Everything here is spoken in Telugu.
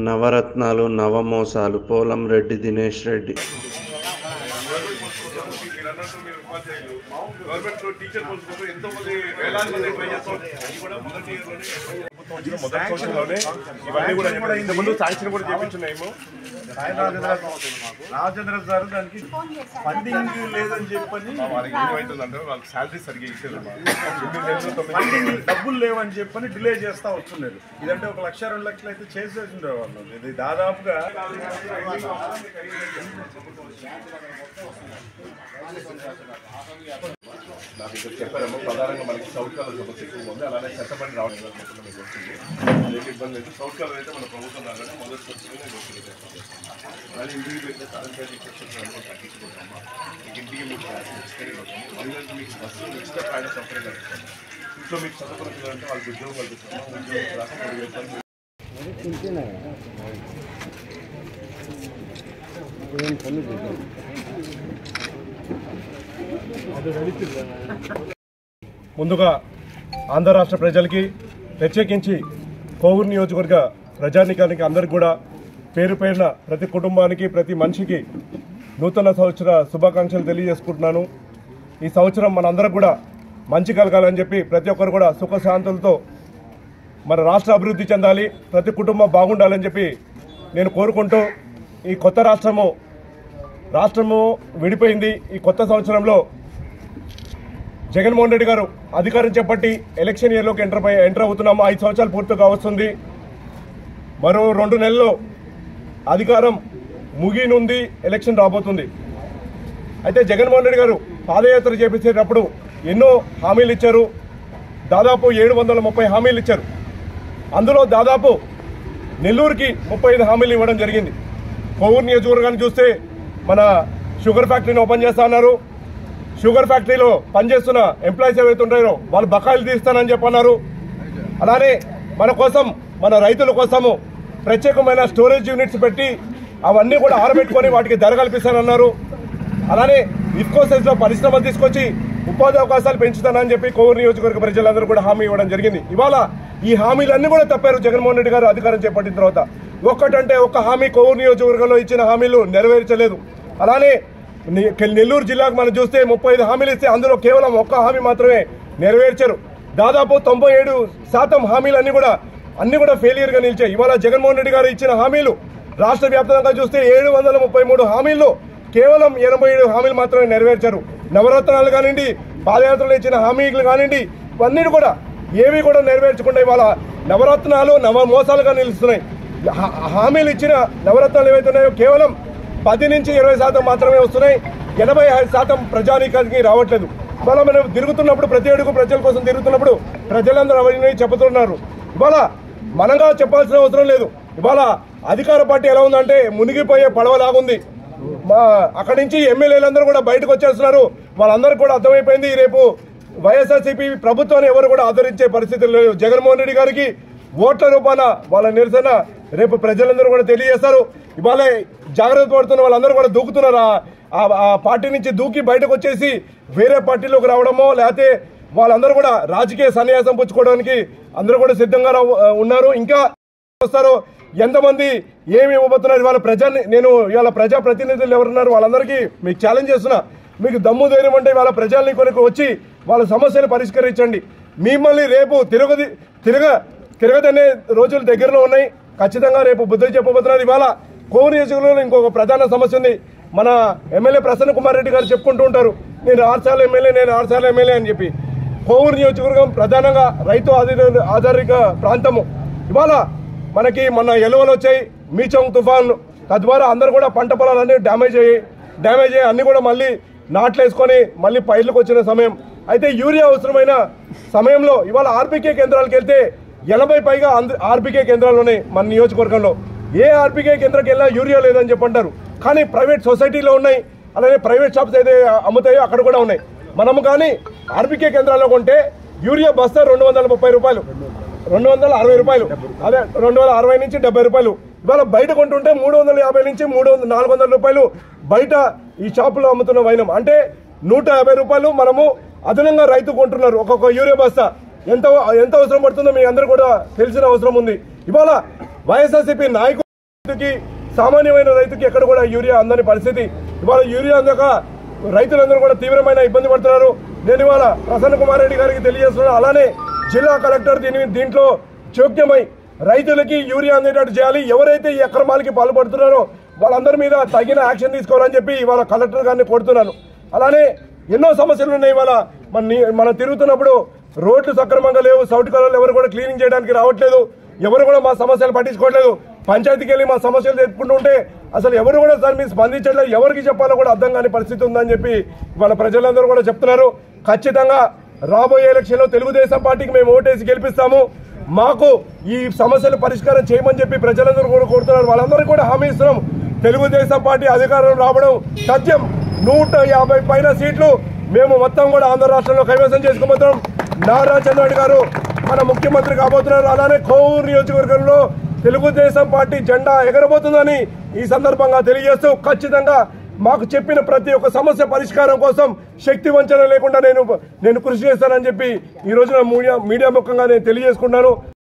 నవరత్నాలు నవమోసాలు పోలం రెడ్డి దినేష్ రెడ్డి గవర్నమెంట్ లో టీచర్ పోస్ట్ కోసం ఎంతో మంది వేలాది మంది ట్రై చేస్తారు అది కూడా మొదటి year లోనే మొదటి సంవత్సరంలోనే ఇవన్నీ కూడా చెప్పారు. ఇంత ముందు శాంక్షన్ కూడా చేపించున్నాము రాజేంద్ర సార్ దానికి ఫండింగ్ లేదని చెప్పని వాళ్ళకి ఏమవుతుందంటే వాళ్ళకి శాలరీ సరిగ్గా ఇచ్చేది ఎనిమిది నెలలు తొమ్మిది ఫండింగ్ డబ్బులు లేవని చెప్పని డిలే చేస్తా వస్తున్నారు ఇదంటే ఒక లక్ష రెండు లక్షలు అయితే చేసేసి ఉండేవాళ్ళు ఇది దాదాపుగా నాకు ఇక్కడ చెప్పారేమో ప్రధానంగా మనకి సౌత్ కాలం సమస్య ఎక్కువ ఉంది అలానే చట్టపడి రావడం అనుకుంటున్నాం మీకు వస్తుంది అదే ఇబ్బంది లేదు సౌత్ కాలం అయితే మన ప్రభుత్వం రాగానే మొదటి వచ్చింది నేను వస్తుంది మళ్ళీ ఇంటికి పెట్టిన కరెంట్ ఇన్ఫెక్షన్స్ అన్నీ తగ్గించుకుంటామా మీకు ఇంటికి మీకు గ్యాస్ ఇస్తే మహిళలకు మీకు బస్సు ఉచిత ప్రయాణ సౌకర్యం కలుగుతాం ఇంట్లో మీకు చదువుకున్న పిల్లలంటే వాళ్ళకి ఉద్యోగం కలుగుతున్నాం ఉద్యోగం రాక మూడు వేలు ముందుగా ఆంధ్ర రాష్ట్ర ప్రజలకి ప్రత్యేకించి కోవూరు నియోజకవర్గ ప్రజానికానికి అందరికి కూడా పేరు పేరున ప్రతి కుటుంబానికి ప్రతి మనిషికి నూతన సంవత్సర శుభాకాంక్షలు తెలియజేసుకుంటున్నాను ఈ సంవత్సరం మనందరం కూడా మంచి కలగాలని చెప్పి ప్రతి ఒక్కరు కూడా సుఖశాంతులతో మన రాష్ట్ర అభివృద్ధి చెందాలి ప్రతి కుటుంబం బాగుండాలని చెప్పి నేను కోరుకుంటూ ఈ కొత్త రాష్ట్రము రాష్ట్రము విడిపోయింది ఈ కొత్త సంవత్సరంలో జగన్మోహన్ రెడ్డి గారు అధికారం చేపట్టి ఎలక్షన్ ఇయర్లోకి ఎంటర్ అయి- ఎంటర్ అవుతున్నాము ఐదు సంవత్సరాలు పూర్తిగా వస్తుంది మరో రెండు నెలల్లో అధికారం ముగినుంది ఎలక్షన్ రాబోతుంది అయితే జగన్మోహన్ రెడ్డి గారు పాదయాత్ర చేపించేటప్పుడు ఎన్నో హామీలు ఇచ్చారు దాదాపు ఏడు వందల ముప్పై హామీలు ఇచ్చారు అందులో దాదాపు నెల్లూరుకి ముప్పై ఐదు హామీలు ఇవ్వడం జరిగింది కోవూరు నియోజకవర్గాన్ని చూస్తే మన షుగర్ ఫ్యాక్టరీని ఓపెన్ చేస్తా అన్నారు షుగర్ ఫ్యాక్టరీలో పనిచేస్తున్న ఎంప్లాయీస్ ఏవైతే ఉంటారో వాళ్ళు బకాయిలు తీస్తానని చెప్పన్నారు అలానే మన కోసం మన రైతుల కోసము ప్రత్యేకమైన స్టోరేజ్ యూనిట్స్ పెట్టి అవన్నీ కూడా ఆరబెట్టుకొని వాటికి ధర కల్పిస్తానన్నారు అలానే ఇఫ్కో లో పరిశ్రమలు తీసుకొచ్చి ఉపాధి అవకాశాలు పెంచుతానని చెప్పి కోవూరు నియోజకవర్గ ప్రజలందరూ కూడా హామీ ఇవ్వడం జరిగింది ఇవాళ ఈ హామీలన్నీ కూడా తప్పారు జగన్మోహన్ రెడ్డి గారు అధికారం చేపట్టిన తర్వాత ఒక్కటంటే ఒక్క హామీ కోవూరు నియోజకవర్గంలో ఇచ్చిన హామీలు నెరవేర్చలేదు అలానే ని- నెల్లూరు జిల్లాకు మనం చూస్తే ముప్పై ఐదు హామీలు ఇస్తే అందులో కేవలం ఒక్క హామీ మాత్రమే నెరవేర్చారు దాదాపు తొంభై ఏడు శాతం హామీలన్నీ కూడా అన్ని కూడా ఫెయిలియర్ గా నిలిచాయి ఇవాళ జగన్మోహన్ రెడ్డి గారు ఇచ్చిన హామీలు రాష్ట్ర వ్యాప్తంగా చూస్తే ఏడు వందల ముప్పై మూడు హామీల్లో కేవలం ఎనభై ఏడు హామీలు మాత్రమే నెరవేర్చారు నవరత్నాలు కానివ్వండి పాదయాత్రలు ఇచ్చిన హామీలు కానివ్వండి ఇవన్నీ కూడా ఏవి కూడా నెరవేర్చకుండా ఇవాళ నవరత్నాలు నవ మోసాలుగా నిలుస్తున్నాయి హా- హామీలు ఇచ్చిన నవరత్నాలు ఏవైతే ఉన్నాయో కేవలం పది నుంచి ఇరవై శాతం మాత్రమే వస్తున్నాయి ఎనభై ఐదు శాతం ప్రజానీకానికి రావట్లేదు ఇవాళ మనం తిరుగుతున్నప్పుడు ప్రతి అడుగు ప్రజల కోసం తిరుగుతున్నప్పుడు ప్రజలందరూ అవన్నీ చెబుతున్నారు ఇవాళ మనంగా చెప్పాల్సిన అవసరం లేదు ఇవాళ అధికార పార్టీ ఎలా ఉందంటే మునిగిపోయే పడవలాగుంది మా అక్కడి నుంచి ఎమ్మెల్యేలందరూ కూడా బయటకు వచ్చేస్తున్నారు వాళ్ళందరికీ కూడా అర్థమైపోయింది రేపు వైఎస్ఆర్సీపీ ప్రభుత్వాన్ని ఎవరు కూడా ఆదరించే పరిస్థితులు లేవు జగన్మోహన్ రెడ్డి గారికి ఓట్ల రూపాన వాళ్ళ నిరసన రేపు ప్రజలందరూ కూడా తెలియజేస్తారు ఇవాళ జాగ్రత్త పడుతున్న వాళ్ళందరూ కూడా దూకుతున్నారు ఆ- ఆ- ఆ పార్టీ నుంచి దూకి బయటకు వచ్చేసి వేరే పార్టీలోకి రావడమో లేకపోతే వాళ్ళందరూ కూడా రాజకీయ సన్యాసం పుచ్చుకోవడానికి అందరూ కూడా సిద్ధంగా రా- ఉన్నారు ఇంకా వస్తారు ఎంతమంది ఏమి ఇవ్వబోతున్నారు ఇవాళ ప్రజాని నేను ఇవాళ ప్రజా ప్రతినిధులు ఎవరున్నారు వాళ్ళందరికీ మీకు ఛాలెంజ్ చేస్తున్నా మీకు దమ్ము ధైర్యం అంటే ఇవాళ ప్రజల్ని కొరకు వచ్చి వాళ్ళ సమస్యలు పరిష్కరించండి మిమ్మల్ని రేపు తిరగది తిరగ తిరగదనే రోజులు దగ్గరలో ఉన్నాయి ఖచ్చితంగా రేపు బుద్ధి చెప్పబోతున్నారు ఇవాళ కోవూరు నియోజకవర్గంలో ఇంకొక ప్రధాన సమస్య ఉంది మన ఎమ్మెల్యే ప్రసన్న కుమార్ రెడ్డి గారు చెప్పుకుంటూ ఉంటారు నేను ఆరుసార్లు ఎమ్మెల్యే నేను ఆరుసార్లు ఎమ్మెల్యే అని చెప్పి కోవూరు నియోజకవర్గం ప్రధానంగా రైతు ఆధారిత ఆధారిత ప్రాంతము ఇవాళ మనకి మొన్న ఎలువలు వచ్చాయి మీచంగ్ తుఫాన్ తద్వారా అందరూ కూడా పంట పొలాలన్నీ డ్యామేజ్ అయ్యి డ్యామేజ్ అయ్యి అన్ని కూడా మళ్ళీ నాట్లేసుకొని మళ్ళీ పైర్లకు వచ్చిన సమయం అయితే యూరియా అవసరమైన సమయంలో ఇవాళ ఆర్బీకే కేంద్రాలకు వెళ్తే ఎనభై పైగా ఆర్బీకే కేంద్రాలు ఉన్నాయి మన నియోజకవర్గంలో ఏ ఆర్బీకే కేంద్రానికి వెళ్ళినా యూరియా లేదని చెప్పంటారు కానీ ప్రైవేట్ సొసైటీలో ఉన్నాయి అలాగే ప్రైవేట్ షాప్స్ అయితే అమ్ముతాయో అక్కడ కూడా ఉన్నాయి మనము కానీ ఆర్బీకే కేంద్రాల్లో కొంటే యూరియా బస్తా రెండు వందల ముప్పై రూపాయలు రెండు వందల అరవై రూపాయలు అదే రెండు వందల అరవై నుంచి డెబ్బై రూపాయలు ఇవాళ బయట కొంటుంటే మూడు వందల యాభై నుంచి మూడు వందల నాలుగు వందల రూపాయలు బయట ఈ షాపులో అమ్ముతున్న వైనం అంటే నూట యాభై రూపాయలు మనము అదనంగా రైతు కొంటున్నారు ఒక్కొక్క యూరియా బస్తా ఎంత ఎంత అవసరం పడుతుందో మీ అందరూ కూడా తెలిసిన అవసరం ఉంది ఇవాళ వైఎస్ఆర్సీపీ నాయకులు రైతుకి సామాన్యమైన రైతుకి ఎక్కడ కూడా యూరియా అందని పరిస్థితి ఇవాళ యూరియా అందక రైతులందరూ కూడా తీవ్రమైన ఇబ్బంది పడుతున్నారు నేను ఇవాళ ప్రసన్న కుమార్ రెడ్డి గారికి తెలియజేస్తున్నాను అలానే జిల్లా కలెక్టర్ దీని దీంట్లో చోక్యమై రైతులకి యూరియా అందేటట్టు చేయాలి ఎవరైతే ఈ అక్రమాలకి పాల్పడుతున్నారో వాళ్ళందరి మీద తగిన యాక్షన్ తీసుకోవాలని చెప్పి ఇవాళ కలెక్టర్ గారిని కోరుతున్నాను అలానే ఎన్నో సమస్యలు ఉన్నాయి ఇవాళ మన నీ- మనం తిరుగుతున్నప్పుడు రోడ్లు సక్రమంగా లేవు సౌట్ కలర్లు ఎవరు కూడా క్లీనింగ్ చేయడానికి రావట్లేదు ఎవరు కూడా మా సమస్యలు పట్టించుకోవట్లేదు పంచాయతీకి వెళ్ళి మా సమస్యలు చెప్పుకుంటూ ఉంటే అసలు ఎవరు కూడా దాని మీద స్పందించట్లేదు ఎవరికి చెప్పాలో కూడా అర్థం కాని పరిస్థితి ఉందని చెప్పి ఇవాళ ప్రజలందరూ కూడా చెప్తున్నారు ఖచ్చితంగా రాబోయే ఎలక్షన్లో తెలుగుదేశం పార్టీకి మేము ఓటేసి గెలిపిస్తాము మాకు ఈ సమస్యలు పరిష్కారం చేయమని చెప్పి ప్రజలందరూ కూడా కోరుతున్నారు వాళ్ళందరికీ కూడా హామీ ఇస్తున్నాం తెలుగుదేశం పార్టీ అధికారం రావడం సత్యం నూట యాభై పైన సీట్లు మేము మొత్తం కూడా ఆంధ్ర రాష్ట్రంలో కైవసం చేసుకోబోతున్నాం నారా చంద్రబాబు గారు మన ముఖ్యమంత్రి కాబోతున్నారు అలానే కోవూరు నియోజకవర్గంలో తెలుగుదేశం పార్టీ జెండా ఎగరబోతుందని ఈ సందర్భంగా తెలియజేస్తూ ఖచ్చితంగా మాకు చెప్పిన ప్రతి ఒక్క సమస్య పరిష్కారం కోసం శక్తి వంచన లేకుండా నేను నేను కృషి చేస్తానని చెప్పి ఈ రోజున మీడియా మీడియా ముఖంగా నేను తెలియజేసుకుంటున్నాను